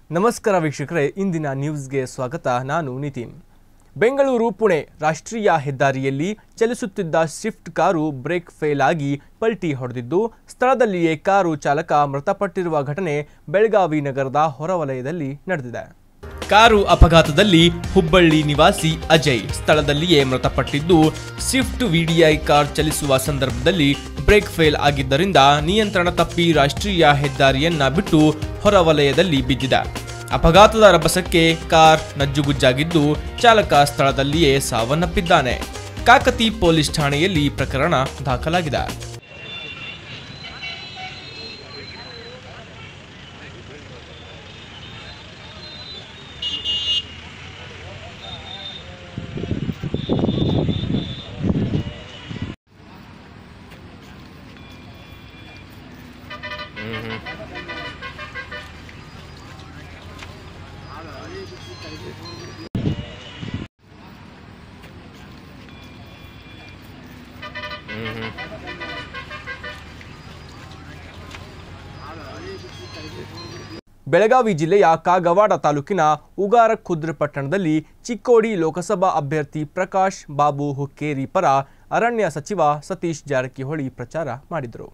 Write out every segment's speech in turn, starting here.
ನಮಸ್ಕಾರ ವೀಕ್ಷಕರೇ ಇಂದಿನ ನ್ಯೂಸ್ಗೆ ಸ್ವಾಗತ ನಾನು ನಿತಿನ್ ಬೆಂಗಳೂರು ಪುಣೆ ರಾಷ್ಟ್ರೀಯ ಹೆದ್ದಾರಿಯಲ್ಲಿ ಚಲಿಸುತ್ತಿದ್ದ ಸ್ವಿಫ್ಟ್ ಕಾರು ಬ್ರೇಕ್ ಫೇಲ್ ಆಗಿ ಪಲ್ಟಿ ಹೊಡೆದಿದ್ದು ಸ್ಥಳದಲ್ಲಿಯೇ ಕಾರು ಚಾಲಕ ಮೃತಪಟ್ಟಿರುವ ಘಟನೆ ಬೆಳಗಾವಿ ನಗರದ ಹೊರವಲಯದಲ್ಲಿ ನಡೆದಿದೆ ಕಾರು ಅಪಘಾತದಲ್ಲಿ ಹುಬ್ಬಳ್ಳಿ ನಿವಾಸಿ ಅಜಯ್ ಸ್ಥಳದಲ್ಲಿಯೇ ಮೃತಪಟ್ಟಿದ್ದು ಸ್ವಿಫ್ಟ್ ವಿಡಿಐ ಕಾರ್ ಚಲಿಸುವ ಸಂದರ್ಭದಲ್ಲಿ ಬ್ರೇಕ್ ಫೇಲ್ ಆಗಿದ್ದರಿಂದ ನಿಯಂತ್ರಣ ತಪ್ಪಿ ರಾಷ್ಟ್ರೀಯ ಹೆದ್ದಾರಿಯನ್ನ ಬಿಟ್ಟು ಹೊರವಲಯದಲ್ಲಿ ಬಿದ್ದಿದೆ ಅಪಘಾತದ ರಭಸಕ್ಕೆ ಕಾರ್ ನಜ್ಜುಗುಜ್ಜಾಗಿದ್ದು ಚಾಲಕ ಸ್ಥಳದಲ್ಲಿಯೇ ಸಾವನ್ನಪ್ಪಿದ್ದಾನೆ ಕಾಕತಿ ಪೊಲೀಸ್ ಠಾಣೆಯಲ್ಲಿ ಪ್ರಕರಣ ದಾಖಲಾಗಿದೆ ಬೆಳಗಾವಿ ಜಿಲ್ಲೆಯ ಕಾಗವಾಡ ತಾಲೂಕಿನ ಉಗಾರ ಖುರ್ದ್ ಪಟ್ಟಣದಲ್ಲಿ ಚಿಕ್ಕೋಡಿ ಲೋಕಸಭಾ ಅಭ್ಯರ್ಥಿ ಪ್ರಕಾಶ್ ಬಾಬು ಹುಕ್ಕೇರಿ ಪರ ಅರಣ್ಯ ಸಚಿವ ಸತೀಶ್ ಜಾರಕಿಹೊಳಿ ಪ್ರಚಾರ ಮಾಡಿದರು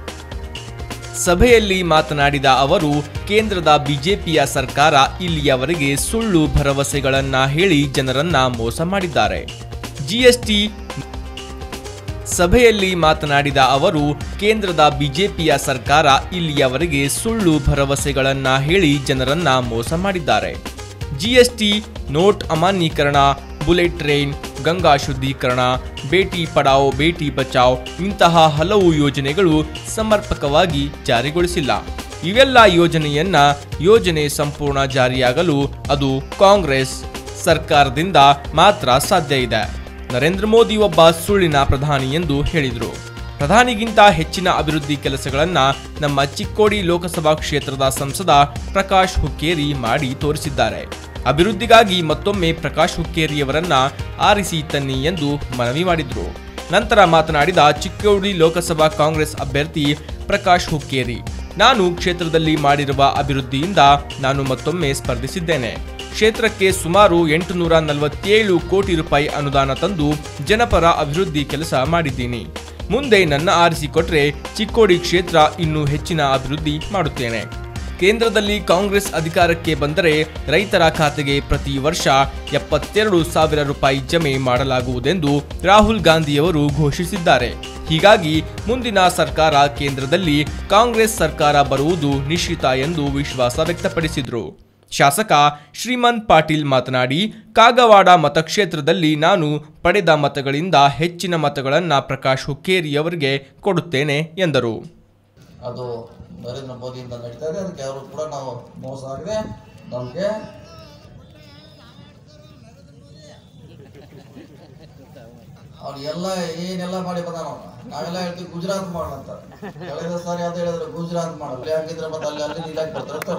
ಸಭೆಯಲ್ಲಿ ಮಾತನಾಡಿದ ಅವರು ಕೇಂದ್ರದ ಬಿಜೆಪಿಯ ಸರ್ಕಾರ ಇಲ್ಲಿಯವರೆಗೆ ಸುಳ್ಳು ಭರವಸೆಗಳನ್ನ ಹೇಳಿ ಜನರನ್ನ ಮೋಸ ಮಾಡಿದ್ದಾರೆ ಜಿಎಸ್ಟಿ ಸಭೆಯಲ್ಲಿ ಮಾತನಾಡಿದ ಅವರು ಕೇಂದ್ರದ ಬಿಜೆಪಿಯ ಸರ್ಕಾರ ಇಲ್ಲಿಯವರೆಗೆ ಸುಳ್ಳು ಭರವಸೆಗಳನ್ನ ಹೇಳಿ ಜನರನ್ನ ಮೋಸ ಮಾಡಿದ್ದಾರೆ ಜಿಎಸ್ಟಿ ನೋಟ್ ಅಮಾನ್ಯೀಕರಣ ಬುಲೆಟ್ ಟ್ರೈನ್ ಗಂಗಾ ಶುದ್ಧೀಕರಣ ಬೇಟಿ ಪಡಾವ್ ಬೇಟಿ ಬಚಾವ್ ಇಂತಹ ಹಲವು ಯೋಜನೆಗಳು ಸಮರ್ಪಕವಾಗಿ ಜಾರಿಗೊಳಿಸಿಲ್ಲ ಇವೆಲ್ಲ ಯೋಜನೆಯನ್ನ ಯೋಜನೆ ಸಂಪೂರ್ಣ ಜಾರಿಯಾಗಲು ಅದು ಕಾಂಗ್ರೆಸ್ ಸರ್ಕಾರದಿಂದ ಮಾತ್ರ ಸಾಧ್ಯ ಇದೆ ನರೇಂದ್ರ ಮೋದಿ ಒಬ್ಬ ಸುಳ್ಳಿನ ಪ್ರಧಾನಿ ಎಂದು ಹೇಳಿದರು ಪ್ರಧಾನಿಗಿಂತ ಹೆಚ್ಚಿನ ಅಭಿವೃದ್ಧಿ ಕೆಲಸಗಳನ್ನ ನಮ್ಮ ಚಿಕ್ಕೋಡಿ ಲೋಕಸಭಾ ಕ್ಷೇತ್ರದ ಸಂಸದ ಪ್ರಕಾಶ್ ಹುಕ್ಕೇರಿ ಮಾಡಿ ತೋರಿಸಿದ್ದಾರೆ ಅಭಿವೃದ್ಧಿಗಾಗಿ ಮತ್ತೊಮ್ಮೆ ಪ್ರಕಾಶ್ ಹುಕ್ಕೇರಿಯವರನ್ನ ಆರಿಸಿ ತನ್ನಿ ಎಂದು ಮನವಿ ಮಾಡಿದರು ನಂತರ ಮಾತನಾಡಿದ ಚಿಕ್ಕೋಡಿ ಲೋಕಸಭಾ ಕಾಂಗ್ರೆಸ್ ಅಭ್ಯರ್ಥಿ ಪ್ರಕಾಶ್ ಹುಕ್ಕೇರಿ ನಾನು ಕ್ಷೇತ್ರದಲ್ಲಿ ಮಾಡಿರುವ ಅಭಿವೃದ್ಧಿಯಿಂದ ನಾನು ಮತ್ತೊಮ್ಮೆ ಸ್ಪರ್ಧಿಸಿದ್ದೇನೆ ಕ್ಷೇತ್ರಕ್ಕೆ ಸುಮಾರು ಎಂಟುನೂರ ನಲವತ್ತೇಳು ಕೋಟಿ ರೂಪಾಯಿ ಅನುದಾನ ತಂದು ಜನಪರ ಅಭಿವೃದ್ಧಿ ಕೆಲಸ ಮಾಡಿದ್ದೀನಿ ಮುಂದೆ ನನ್ನ ಆರಿಸಿಕೊಟ್ರೆ ಚಿಕ್ಕೋಡಿ ಕ್ಷೇತ್ರ ಇನ್ನೂ ಹೆಚ್ಚಿನ ಅಭಿವೃದ್ಧಿ ಮಾಡುತ್ತೇನೆ ಕೇಂದ್ರದಲ್ಲಿ ಕಾಂಗ್ರೆಸ್ ಅಧಿಕಾರಕ್ಕೆ ಬಂದರೆ ರೈತರ ಖಾತೆಗೆ ಪ್ರತಿ ವರ್ಷ ಎಪ್ಪತ್ತೆರಡು ಸಾವಿರ ರೂಪಾಯಿ ಜಮೆ ಮಾಡಲಾಗುವುದೆಂದು ರಾಹುಲ್ ಗಾಂಧಿಯವರು ಘೋಷಿಸಿದ್ದಾರೆ ಹೀಗಾಗಿ ಮುಂದಿನ ಸರ್ಕಾರ ಕೇಂದ್ರದಲ್ಲಿ ಕಾಂಗ್ರೆಸ್ ಸರ್ಕಾರ ಬರುವುದು ನಿಶ್ಚಿತ ಎಂದು ವಿಶ್ವಾಸ ವ್ಯಕ್ತಪಡಿಸಿದರು ಶಾಸಕ ಶ್ರೀಮಂತ್ ಪಾಟೀಲ್ ಮಾತನಾಡಿ ಕಾಗವಾಡ ಮತಕ್ಷೇತ್ರದಲ್ಲಿ ನಾನು ಪಡೆದ ಮತಗಳಿಂದ ಹೆಚ್ಚಿನ ಮತಗಳನ್ನು ಪ್ರಕಾಶ್ ಹುಕ್ಕೇರಿಯವರಿಗೆ ಕೊಡುತ್ತೇನೆ ಎಂದರು ಅದು ನರೇಂದ್ರ ಮೋದಿಯಿಂದ ನಡೀತಾ ಇದೆ ಅದಕ್ಕೆ ಅವರು ಕೂಡ ನಾವು ಮೋಸ ಆಗದೆ ನಮಗೆ ಅವ್ನು ಎಲ್ಲ ಏನೆಲ್ಲ ಮಾಡಿ ಬಂದಾನ ಅವ್ನು. ನಾವೆಲ್ಲ ಹೇಳ್ತೀವಿ ಗುಜರಾತ್ ಮಾಡಂತ ಕಳೆದ ಸಾರಿ ಅದು ಹೇಳಿದ್ರು ಗುಜರಾತ್ ಮಾಡಲ್ಲ ಯಾಕಿದ್ರೆ ಮತ್ತೆ ಅಲ್ಲಿ ಅಲ್ಲಿ ಇಲಾಖೆ ಬರ್ತಾರೆ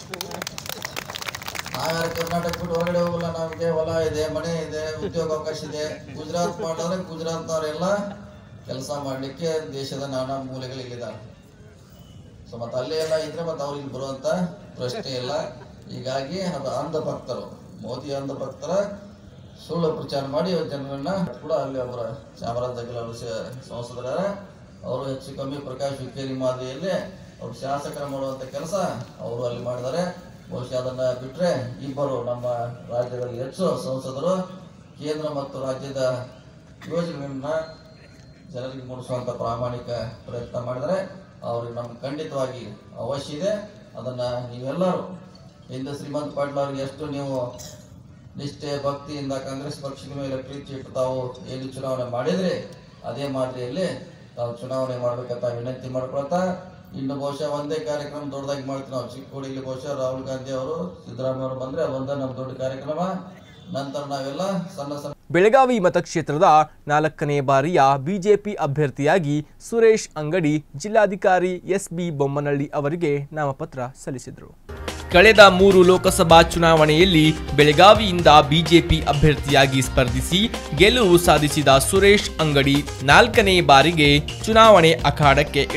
ನಾವ್ಯಾರು ಕರ್ನಾಟಕ ಬಿಟ್ಟು ಹೊರಗಡೆ ಹೋಗಲ್ಲ ನಮಗೆ ಹೊಲ ಇದೆ ಮನೆ ಇದೆ ಉದ್ಯೋಗ ಅವಕಾಶ ಇದೆ ಗುಜರಾತ್ ಮಾಡಿದ್ರೆ ಗುಜರಾತ್ನವರೆಲ್ಲ ಕೆಲಸ ಮಾಡಲಿಕ್ಕೆ ದೇಶದ ನಾನಾ ಮೂಲೆಗಳಿಲ್ಲಿದ್ದಾರೆ ಸೊ ಮತ್ತೆ ಅಲ್ಲೇ ಎಲ್ಲ ಇದ್ರೆ ಮತ್ತೆ ಅವ್ರಿಗೆ ಬರುವಂತ ಪ್ರಶ್ನೆ ಇಲ್ಲ ಹೀಗಾಗಿ ಅದು ಅಂಧ ಭಕ್ತರು ಮೋದಿ ಅಂಧ ಭಕ್ತರ ಸುಳ್ಳು ಪ್ರಚಾರ ಮಾಡಿ ಜನರನ್ನ ಕೂಡ ಅಲ್ಲಿ ಅವರ ಚಾಮರಾಜನಗರ ಸಂಸದರ ಅವರು ಹೆಚ್ಚು ಕಮ್ಮಿ ಪ್ರಕಾಶ್ ಹುಕ್ಕೇರಿ ಮಾದರಿಯಲ್ಲಿ ಅವರು ಶಾಸಕರ ಮಾಡುವಂತ ಕೆಲಸ ಅವರು ಅಲ್ಲಿ ಮಾಡಿದ್ದಾರೆ ಬಹುಶಃ ಅದನ್ನ ಬಿಟ್ರೆ ಇಬ್ಬರು ನಮ್ಮ ರಾಜ್ಯದಲ್ಲಿ ಹೆಚ್ಚು ಸಂಸದರು ಕೇಂದ್ರ ಮತ್ತು ರಾಜ್ಯದ ಯೋಜನೆಗಳನ್ನ ಜನರಿಗೆ ಮೂಡಿಸುವಂತ ಪ್ರಾಮಾಣಿಕ ಪ್ರಯತ್ನ ಮಾಡಿದರೆ ಅವ್ರಿಗೆ ನಮ್ಗೆ ಖಂಡಿತವಾಗಿ ಅವಶ್ಯ ಇದೆ ಅದನ್ನ ನೀವೆಲ್ಲರೂ ಹಿಂದೆ ಶ್ರೀಮಂತ್ ಪಾಟೀಲ್ ಅವ್ರಿಗೆ ಎಷ್ಟು ನೀವು ನಿಷ್ಠೆ ಭಕ್ತಿಯಿಂದ ಕಾಂಗ್ರೆಸ್ ಪಕ್ಷದ ಮೇಲೆ ಪ್ರೀತಿ ಇಟ್ಟು ತಾವು ಏನು ಚುನಾವಣೆ ಮಾಡಿದ್ರಿ ಅದೇ ಮಾದರಿಯಲ್ಲಿ ತಾವು ಚುನಾವಣೆ ಮಾಡ್ಬೇಕಂತ ವಿನಂತಿ ಮಾಡ್ಕೊಳ್ತಾ ಇನ್ನು ಬಹುಶಃ ಒಂದೇ ಕಾರ್ಯಕ್ರಮ ದೊಡ್ಡದಾಗಿ ಮಾಡ್ತೀವಿ ನಾವು ಚಿಕ್ಕೋಡಿಲಿ ಬಹುಶಃ ರಾಹುಲ್ ಗಾಂಧಿ ಅವರು ಸಿದ್ದರಾಮಯ್ಯ ಅವರು ಬಂದ್ರೆ ಅದೊಂದೇ ನಮ್ಮ ದೊಡ್ಡ ಕಾರ್ಯಕ್ರಮ ನಂತರ ನಾವೆಲ್ಲ ಸಣ್ಣ ಸಣ್ಣ ಬೆಳಗಾವಿ ಮತಕ್ಷೇತ್ರದ ನಾಲ್ಕನೇ ಬಾರಿಯ ಬಿಜೆಪಿ ಅಭ್ಯರ್ಥಿಯಾಗಿ ಸುರೇಶ್ ಅಂಗಡಿ ಜಿಲ್ಲಾಧಿಕಾರಿ ಎಸ್ ಬಿ ಬೊಮ್ಮನಹಳ್ಳಿ ಅವರಿಗೆ ನಾಮಪತ್ರ ಸಲ್ಲಿಸಿದರು ಕಳೆದ ಮೂರು ಲೋಕಸಭಾ ಚುನಾವಣೆಯಲ್ಲಿ ಬೆಳಗಾವಿಯಿಂದ ಬಿಜೆಪಿ ಅಭ್ಯರ್ಥಿಯಾಗಿ ಸ್ಪರ್ಧಿಸಿ ಗೆಲುವು ಸಾಧಿಸಿದ ಸುರೇಶ್ ಅಂಗಡಿ ನಾಲ್ಕನೇ ಬಾರಿಗೆ ಚುನಾವಣೆ ಅಖಾಡಕ್ಕೆ ಇಳ್-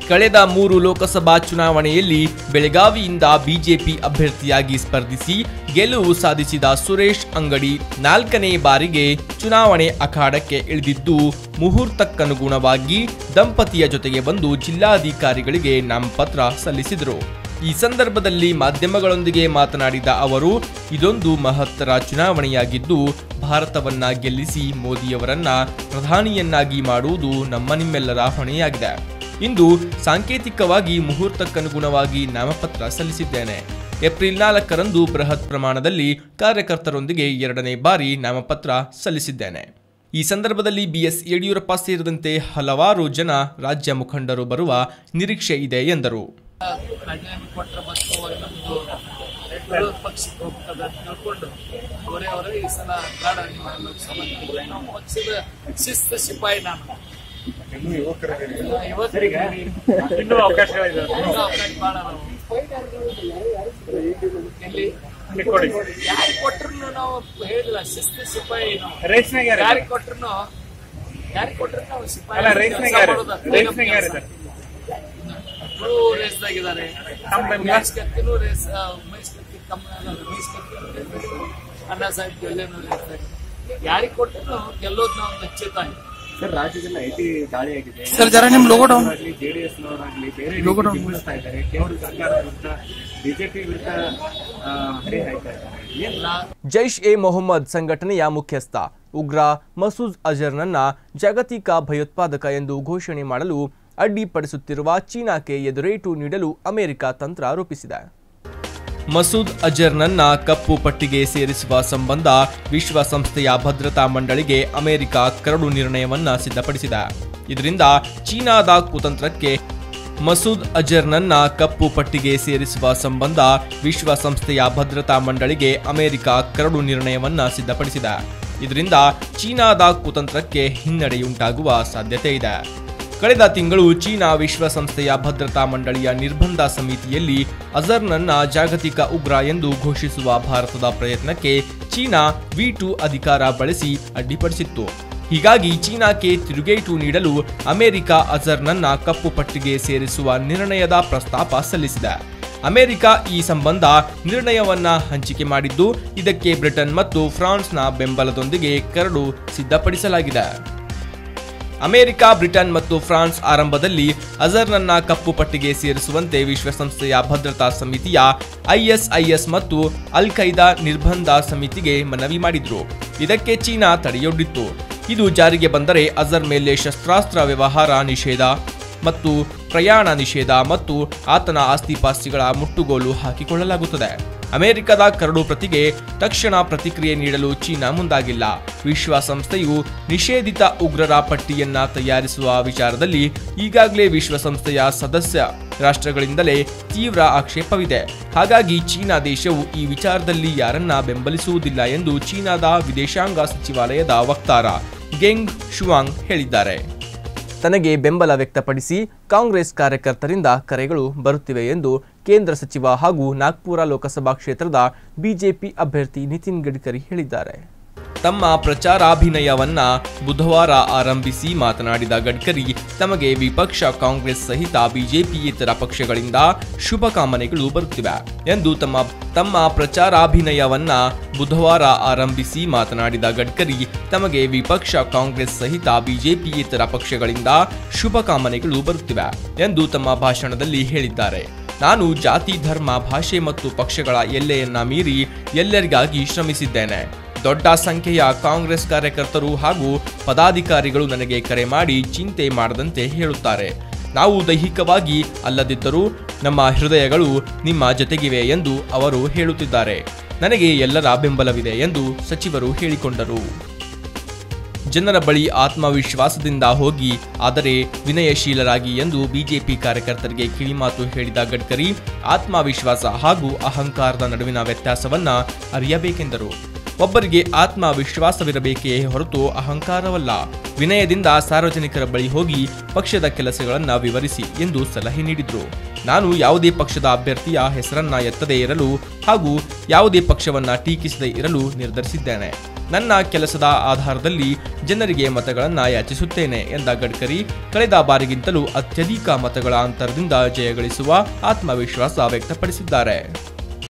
ಕಳೆದ ಮೂರು ಲೋಕಸಭಾ ಚುನಾವಣೆಯಲ್ಲಿ ಬೆಳಗಾವಿಯಿಂದ ಬಿಜೆಪಿ ಅಭ್ಯರ್ಥಿಯಾಗಿ ಸ್ಪರ್ಧಿಸಿ ಗೆಲುವು ಸಾಧಿಸಿದ ಸುರೇಶ್ ಅಂಗಡಿ ನಾಲ್ಕನೇ ಬಾರಿಗೆ ಚುನಾವಣೆ ಅಖಾಡಕ್ಕೆ ಇಳಿದಿದ್ದು ಮುಹೂರ್ತಕ್ಕನುಗುಣವಾಗಿ ದಂಪತಿಯ ಜೊತೆಗೆ ಬಂದು ಜಿಲ್ಲಾಧಿಕಾರಿಗಳಿಗೆ ನಾಮಪತ್ರ ಸಲ್ಲಿಸಿದರು ಈ ಸಂದರ್ಭದಲ್ಲಿ ಮಾಧ್ಯಮಗಳೊಂದಿಗೆ ಮಾತನಾಡಿದ ಅವರು ಇದೊಂದು ಮಹತ್ತರ ಚುನಾವಣೆಯಾಗಿದ್ದು ಭಾರತವನ್ನ ಗೆಲ್ಲಿಸಿ ಮೋದಿಯವರನ್ನ ಪ್ರಧಾನಿಯನ್ನಾಗಿ ಮಾಡುವುದು ನಮ್ಮ ನಿಮ್ಮೆಲ್ಲರ ಹೊಣೆಯಾಗಿದೆ ಇಂದು ಸಾಂಕೇತಿಕವಾಗಿ ಮುಹೂರ್ತಕ್ಕನುಗುಣವಾಗಿ ನಾಮಪತ್ರ ಸಲ್ಲಿಸಿದ್ದೇನೆ ಏಪ್ರಿಲ್ ನಾಲ್ಕರಂದು ಬೃಹತ್ ಪ್ರಮಾಣದಲ್ಲಿ ಕಾರ್ಯಕರ್ತರೊಂದಿಗೆ ಎರಡನೇ ಬಾರಿ ನಾಮಪತ್ರ ಸಲ್ಲಿಸಿದ್ದೇನೆ ಈ ಸಂದರ್ಭದಲ್ಲಿ ಬಿಎಸ್ ಯಡಿಯೂರಪ್ಪ ಸೇರಿದಂತೆ ಹಲವಾರು ಜನ ರಾಜ್ಯ ಮುಖಂಡರು ಬರುವ ನಿರೀಕ್ಷೆ ಇದೆ ಎಂದರು ರಾಜೀನಾಮೆ ಕೊಟ್ಟರೆ ಮತ್ತು ನಮ್ಮದು ವಿರೋಧ ಪಕ್ಷಕ್ಕೆ ಹೋಗ್ತದೆ ಅಂತ ತಿಳ್ಕೊಂಡು ಅವರೇ ಅವರೇ ಈ ಸಲ ಬೇಡ ನೀವು ಲೋಕಸಭಾ ನಮ್ಮ ಪಕ್ಷದ ಶಿಸ್ತ ಸಿಪಾಯಿ ನಾನು ಇವತ್ತು ಇನ್ನೂ ಅವಕಾಶಗಳಿದೆ ಇನ್ನೂ ಅವಕಾಶ ಭಾಳ ಅದಾವು. ಎಲ್ಲಿ ಕೊಡಿ ಯಾರಿಗೆ ಕೊಟ್ರು ನಾವು ಹೇಳಿಲ್ಲ ಶಿಸ್ತ ಸಿಪಾಯಿ ನಾವು ರೇಸ್ನಾಗ ಯಾರು ಯಾರಿಗೆ ಕೊಟ್ರು ಯಾರಿಗೆ ಕೊಟ್ರು ನಾವು ಸಿಪಾಯಿ ಅಲ್ಲ ರೇಸ್ನಾಗ ಯಾರು ರೇಸ್ನಾಗ ಯಾರಿದ್ದಾರೆ ರೇಸ್ದಾಗಿದ್ದಾರೆ ತಮ್ಮ ಬೆಂಬಲ? ಉಮೇಶ್ ಕತ್ತಿನೂ ರೇಸ್ ಆ, ಉಮೇಶ್ ಕತ್ತಿ ಕಮ್ಮ ಉಮೇಶ್ ಕತ್ತಿ ಅಣ್ಣ ಸಾಹೇಬ್ ಜೊಲ್ಲೆನೂ ರೇಸ್ದಾಗ ಯಾರಿಗೆ ಕೊಟ್ಟರು ಗೆಲ್ಲೋದು ನಾವು ನಿಶ್ಚಿತ ಸರ್ ರಾಜ್ಯದಲ್ಲಿ ಐಟಿ ದಾಳಿ ಆಗಿದೆ ಸರ್ ಜರ ನಿಮ್ ಲೋಗೋ ಡೌನ್ ಆಗಲಿ ಜೆಡಿಎಸ್ ನವರಾಗ್ಲಿ ಬೇರೆ ಬಿಂಬಿಸ್ತಾ ಇದ್ದಾರೆ ಕೇಂದ್ರ ಸರ್ಕಾರ ವಿರುದ್ಧ ಬಿಜೆಪಿ ವಿರುದ್ಧ ಆ, ಹರಿ ಹಾಯ್ತಾ ಇದ್ದಾರೆ ಏನ್ ಜೈಷ್ ಎ ಮೊಹಮ್ಮದ್ ಸಂಘಟನೆಯ ಮುಖ್ಯಸ್ಥ ಉಗ್ರ ಮಸೂದ್ ಅಜರ್ನನ್ನ ಜಾಗತಿಕ ಭಯೋತ್ಪಾದಕ ಎಂದು ಘೋಷಣೆ ಮಾಡಲು ಅಡ್ಡಿಪಡಿಸುತ್ತಿರುವ ಚೀನಾಕ್ಕೆ ಎದುರೇಟು ನೀಡಲು ಅಮೆರಿಕ ತಂತ್ರ ರೂಪಿಸಿದೆ ಮಸೂದ್ ಅಜರ್ನನ್ನ ಕಪ್ಪು ಪಟ್ಟಿಗೆ ಸೇರಿಸುವ ಸಂಬಂಧ ವಿಶ್ವಸಂಸ್ಥೆಯ ಭದ್ರತಾ ಮಂಡಳಿಗೆ ಅಮೆರಿಕ ಕರಡು ನಿರ್ಣಯವನ್ನ ಸಿದ್ಧಪಡಿಸಿದೆ ಇದರಿಂದ ಚೀನಾದ ಕುತಂತ್ರಕ್ಕೆ ಮಸೂದ್ ಅಜರ್ನನ್ನ ಕಪ್ಪು ಪಟ್ಟಿಗೆ ಸೇರಿಸುವ ಸಂಬಂಧ ವಿಶ್ವಸಂಸ್ಥೆಯ ಭದ್ರತಾ ಮಂಡಳಿಗೆ ಅಮೆರಿಕ ಕರಡು ನಿರ್ಣಯವನ್ನ ಸಿದ್ಧಪಡಿಸಿದೆ ಇದರಿಂದ ಚೀನಾದ ಕುತಂತ್ರಕ್ಕೆ ಹಿನ್ನಡೆಯುಂಟಾಗುವ ಸಾಧ್ಯತೆ ಇದೆ ಕಳೆದ ತಿಂಗಳು ಚೀನಾ ವಿಶ್ವಸಂಸ್ಥೆಯ ಭದ್ರತಾ ಮಂಡಳಿಯ ನಿರ್ಬಂಧ ಸಮಿತಿಯಲ್ಲಿ ಅಜರ್ನನ್ನ ಜಾಗತಿಕ ಉಗ್ರ ಎಂದು ಘೋಷಿಸುವ ಭಾರತದ ಪ್ರಯತ್ನಕ್ಕೆ ಚೀನಾ ವಿ ಟು ಅಧಿಕಾರ ಬಳಸಿ ಅಡ್ಡಿಪಡಿಸಿತ್ತು ಹೀಗಾಗಿ ಚೀನಾಕ್ಕೆ ತಿರುಗೇಟು ನೀಡಲು ಅಮೆರಿಕ ಅಜರ್ನನ್ನ ಕಪ್ಪು ಪಟ್ಟಿಗೆ ಸೇರಿಸುವ ನಿರ್ಣಯದ ಪ್ರಸ್ತಾಪ ಸಲ್ಲಿಸಿದೆ ಅಮೆರಿಕ ಈ ಸಂಬಂಧ ನಿರ್ಣಯವನ್ನ ಹಂಚಿಕೆ ಮಾಡಿದ್ದು ಇದಕ್ಕೆ ಬ್ರಿಟನ್ ಮತ್ತು ಫ್ರಾನ್ಸ್ನ ಬೆಂಬಲದೊಂದಿಗೆ ಕರಡು ಸಿದ್ಧಪಡಿಸಲಾಗಿದೆ ಅಮೆರಿಕ ಬ್ರಿಟನ್ ಮತ್ತು ಫ್ರಾನ್ಸ್ ಆರಂಭದಲ್ಲಿ ಅಜರ್ನನ್ನ ಕಪ್ಪು ಪಟ್ಟಿಗೆ ಸೇರಿಸುವಂತೆ ವಿಶ್ವಸಂಸ್ಥೆಯ ಭದ್ರತಾ ಸಮಿತಿಯ ಐಎಸ್ಐಎಸ್ ಮತ್ತು ಅಲ್ ಖೈದಾ ನಿರ್ಬಂಧ ಸಮಿತಿಗೆ ಮನವಿ ಮಾಡಿದ್ರು ಇದಕ್ಕೆ ಚೀನಾ ತಡೆಯೊಡ್ಡಿತ್ತು ಇದು ಜಾರಿಗೆ ಬಂದರೆ ಅಜರ್ ಮೇಲೆ ಶಸ್ತ್ರಾಸ್ತ್ರ ವ್ಯವಹಾರ ನಿಷೇಧ ಮತ್ತು ಪ್ರಯಾಣ ನಿಷೇಧ ಮತ್ತು ಆತನ ಆಸ್ತಿಪಾಸ್ತಿಗಳ ಮುಟ್ಟುಗೋಲು ಹಾಕಿಕೊಳ್ಳಲಾಗುತ್ತದೆ ಅಮೆರಿಕದ ಕರಡು ಪ್ರತಿಗೆ ತಕ್ಷಣ ಪ್ರತಿಕ್ರಿಯೆ ನೀಡಲು ಚೀನಾ ಮುಂದಾಗಿಲ್ಲ ವಿಶ್ವಸಂಸ್ಥೆಯು ನಿಷೇಧಿತ ಉಗ್ರರ ಪಟ್ಟಿಯನ್ನ ತಯಾರಿಸುವ ವಿಚಾರದಲ್ಲಿ ಈಗಾಗಲೇ ವಿಶ್ವಸಂಸ್ಥೆಯ ಸದಸ್ಯ ರಾಷ್ಟ್ರಗಳಿಂದಲೇ ತೀವ್ರ ಆಕ್ಷೇಪವಿದೆ ಹಾಗಾಗಿ ಚೀನಾ ದೇಶವು ಈ ವಿಚಾರದಲ್ಲಿ ಯಾರನ್ನ ಬೆಂಬಲಿಸುವುದಿಲ್ಲ ಎಂದು ಚೀನಾದ ವಿದೇಶಾಂಗ ಸಚಿವಾಲಯದ ವಕ್ತಾರ ಗೆಂಗ್ ಶುವಾಂಗ್ ಹೇಳಿದ್ದಾರೆ ತನಗೆ ಬೆಂಬಲ ವ್ಯಕ್ತಪಡಿಸಿ ಕಾಂಗ್ರೆಸ್ ಕಾರ್ಯಕರ್ತರಿಂದ ಕರೆಗಳು ಬರುತ್ತಿವೆ ಎಂದು ಕೇಂದ್ರ ಸಚಿವ ಹಾಗೂ ನಾಗ್ಪುರ ಲೋಕಸಭಾ ಕ್ಷೇತ್ರದ ಬಿಜೆಪಿ ಅಭ್ಯರ್ಥಿ ನಿತಿನ್ ಗಡ್ಕರಿ ಹೇಳಿದ್ದಾರೆ ತಮ್ಮ ಪ್ರಚಾರಾಭಿನಯವನ್ನ ಬುಧವಾರ ಆರಂಭಿಸಿ ಮಾತನಾಡಿದ ಗಡ್ಕರಿ ತಮಗೆ ವಿಪಕ್ಷ ಕಾಂಗ್ರೆಸ್ ಸಹಿತ ಬಿಜೆಪಿಯೇತರ ಪಕ್ಷಗಳಿಂದ ಶುಭ ಕಾಮನೆಗಳು ಬರುತ್ತಿವೆ ಎಂದು ತಮ್ಮ ತಮ್ಮ ಪ್ರಚಾರಾಭಿನಯವನ್ನ ಬುಧವಾರ ಆರಂಭಿಸಿ ಮಾತನಾಡಿದ ಗಡ್ಕರಿ ತಮಗೆ ವಿಪಕ್ಷ ಕಾಂಗ್ರೆಸ್ ಸಹಿತ ಬಿಜೆಪಿಯೇತರ ಪಕ್ಷಗಳಿಂದ ಶುಭ ಕಾಮನೆಗಳು ಬರುತ್ತಿವೆ ಎಂದು ತಮ್ಮ ಭಾಷಣದಲ್ಲಿ ಹೇಳಿದ್ದಾರೆ ನಾನು ಜಾತಿ ಧರ್ಮ ಭಾಷೆ ಮತ್ತು ಪಕ್ಷಗಳ ಎಲ್ಲೆಯನ್ನ ಮೀರಿ ಎಲ್ಲರಿಗಾಗಿ ಶ್ರಮಿಸಿದ್ದೇನೆ ದೊಡ್ಡ ಸಂಖ್ಯೆಯ ಕಾಂಗ್ರೆಸ್ ಕಾರ್ಯಕರ್ತರು ಹಾಗೂ ಪದಾಧಿಕಾರಿಗಳು ನನಗೆ ಕರೆ ಮಾಡಿ ಚಿಂತೆ ಮಾಡದಂತೆ ಹೇಳುತ್ತಾರೆ ನಾವು ದೈಹಿಕವಾಗಿ ಅಲ್ಲದಿದ್ದರೂ ನಮ್ಮ ಹೃದಯಗಳು ನಿಮ್ಮ ಜೊತೆಗಿವೆ ಎಂದು ಅವರು ಹೇಳುತ್ತಿದ್ದಾರೆ ನನಗೆ ಎಲ್ಲರ ಬೆಂಬಲವಿದೆ ಎಂದು ಸಚಿವರು ಹೇಳಿಕೊಂಡರು ಜನರ ಬಳಿ ಆತ್ಮವಿಶ್ವಾಸದಿಂದ ಹೋಗಿ ಆದರೆ ವಿನಯಶೀಲರಾಗಿ ಎಂದು ಬಿಜೆಪಿ ಕಾರ್ಯಕರ್ತರಿಗೆ ಕಿವಿಮಾತು ಹೇಳಿದ ಗಡ್ಕರಿ ಆತ್ಮವಿಶ್ವಾಸ ಹಾಗೂ ಅಹಂಕಾರದ ನಡುವಿನ ವ್ಯತ್ಯಾಸವನ್ನ ಅರಿಯಬೇಕೆಂದರು ಒಬ್ಬರಿಗೆ ಆತ್ಮವಿಶ್ವಾಸವಿರಬೇಕೇ ಹೊರತು ಅಹಂಕಾರವಲ್ಲ ವಿನಯದಿಂದ ಸಾರ್ವಜನಿಕರ ಬಳಿ ಹೋಗಿ ಪಕ್ಷದ ಕೆಲಸಗಳನ್ನು ವಿವರಿಸಿ ಎಂದು ಸಲಹೆ ನೀಡಿದ್ರು ನಾನು ಯಾವುದೇ ಪಕ್ಷದ ಅಭ್ಯರ್ಥಿಯ ಹೆಸರನ್ನ ಎತ್ತದೇ ಇರಲು ಹಾಗೂ ಯಾವುದೇ ಪಕ್ಷವನ್ನ ಟೀಕಿಸದೇ ಇರಲು ನಿರ್ಧರಿಸಿದ್ದೇನೆ ನನ್ನ ಕೆಲಸದ ಆಧಾರದಲ್ಲಿ ಜನರಿಗೆ ಮತಗಳನ್ನು ಯಾಚಿಸುತ್ತೇನೆ ಎಂದ ಗಡ್ಕರಿ ಕಳೆದ ಬಾರಿಗಿಂತಲೂ ಅತ್ಯಧಿಕ ಮತಗಳ ಅಂತರದಿಂದ ಜಯಗಳಿಸುವ ಆತ್ಮವಿಶ್ವಾಸ ವ್ಯಕ್ತಪಡಿಸಿದ್ದಾರೆ